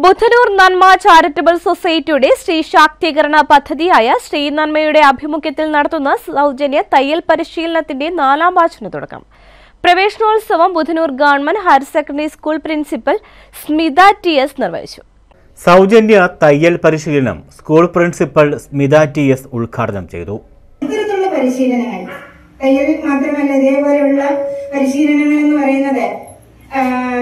ബുധനൂർ നന്മ ചാരിറ്റബിൾ സൊസൈറ്റിയുടെ സ്ത്രീ ശാക്തീകരണ പദ്ധതിയായ ശ്രീ നന്മയുടെ ആഭിമുഖ്യത്തിൽ നടത്തുന്ന സൗജന്യ തയ്യൽ പരിശീലനത്തിന്റെ നാലാം ബാച്ചിന് തുടക്കം പ്രവേശനോത്സവം Budhanur government higher secondary school principal Smitha T S നിർവഹിച്ചു സൗജന്യ തയ്യൽ പരിശീലനം school principal Smitha T S ഉദ്ഘാടനം ചെയ്തു ഇത്തരത്തിലുള്ള പരിശീലനങ്ങൾ തയ്യൽ മാത്രമല്ല ഇതേപോലെയുള്ള പരിശീലനങ്ങൾ എന്ന് പറയുന്നത് ആ,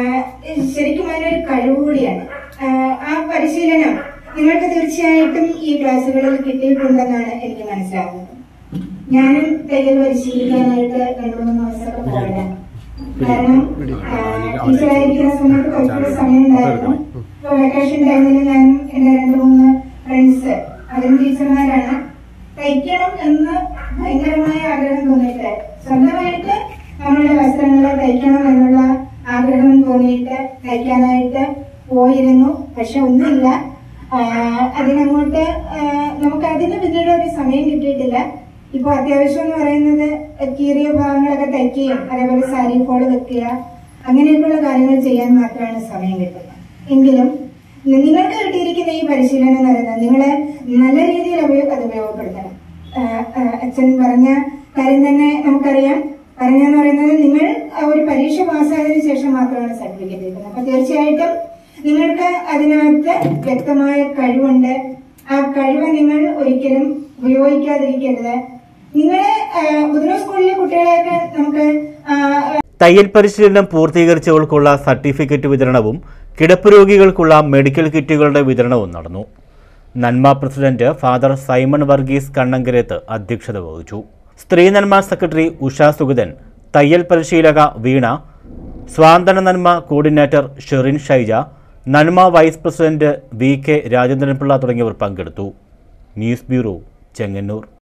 ശരിക്കും അതിനൊരു കഴിവ് കൂടിയാണ് ആ, ആ പരിശീലനം നിങ്ങൾക്ക് തീർച്ചയായിട്ടും ഈ ക്ലാസ്സുകളിൽ കിട്ടിയിട്ടുണ്ടെന്നാണ് എനിക്ക് മനസ്സിലാകുന്നത് ഞാനും തയ്യൽ പരിശീലിക്കാനായിട്ട് രണ്ടു മൂന്ന് ദിവസമൊക്കെ പോകണം കാരണം ആ, ടീച്ചറായിരിക്കുന്ന സമയത്ത് കുറച്ചുകൂടെ സമയം ഉണ്ടായിരുന്നു ഇപ്പൊ വെക്കേഷൻ ടൈമിൽ ഞാൻ എന്റെ രണ്ട് മൂന്ന് ഫ്രണ്ട്സ് അതും ടീച്ചർമാരാണ് തയ്ക്കണം എന്ന് ഭയങ്കരമായ ആഗ്രഹം തോന്നിയിട്ട് സ്വന്തമായിട്ട് നമ്മളുടെ വസ്ത്രങ്ങൾ തയ്ക്കണം എന്നുള്ള ആഗ്രഹം തോന്നിയിട്ട് തയ്ക്കാനായിട്ട് പോയിരുന്നു പക്ഷെ ഒന്നുമില്ല ആ, അതിനങ്ങോട്ട് ആ, നമുക്ക് അതിന് പിന്നീട് ഒരു സമയം കിട്ടിയിട്ടില്ല ഇപ്പൊ അത്യാവശ്യം എന്ന് പറയുന്നത് കീറിയ ഭാഗങ്ങളൊക്കെ തയ്ക്കുകയും അതേപോലെ സാരി ഫോള് വെക്കുക അങ്ങനെയൊക്കെയുള്ള കാര്യങ്ങൾ ചെയ്യാൻ മാത്രമാണ് സമയം കിട്ടുന്നത് എങ്കിലും നിങ്ങൾക്ക് കിട്ടിയിരിക്കുന്ന ഈ പരിശീലനം എന്ന് പറയുന്നത് നിങ്ങളെ നല്ല രീതിയിൽ ഉപയോ- അത് ഉപയോഗപ്പെടുത്തണം ആ, ആ, അച്ഛൻ പറഞ്ഞ കാര്യം തന്നെ നമുക്കറിയാം പറഞ്ഞെന്ന് പറയുന്നത് നിങ്ങൾ ആ ഒരു പരീക്ഷ പാസ്സായതിനു ശേഷം മാത്രമാണ് സർട്ടിഫിക്കറ്റ് കിട്ടുന്നത് അപ്പൊ തീർച്ചയായിട്ടും നിങ്ങൾക്ക് അതിനകത്ത് വ്യക്തമായ കഴിവുണ്ട് ആ കഴിവ് നിങ്ങൾ ഒരിക്കലും ഉപയോഗിക്കാതിരിക്കരുത് നിങ്ങളെ ബുധന സ്കൂളിലെ കുട്ടികളെയൊക്കെ നമുക്ക് ആ, തയ്യൽ പരിശീലനം പൂർത്തീകരിച്ചവർക്കുള്ള സർട്ടിഫിക്കറ്റ് വിതരണവും കിടപ്പ് രോഗികൾക്കുള്ള മെഡിക്കൽ കിറ്റുകളുടെ വിതരണവും നടന്നു Nanma president father Simon Varghese Kannankarath അധ്യക്ഷത വഹിച്ചു സ്ത്രീ നന്മ സെക്രട്ടറി ഉഷ സുഗതൻ തയ്യൽ പരിശീലക വീണ സ്വാന്തന നന്മ coordinator Sherin Shaija Nanma vice president V K Rajendran Pillai തുടങ്ങിയവർ പങ്കെടുത്തു ന്യൂസ് ബ്യൂറോ ചെങ്ങന്നൂർ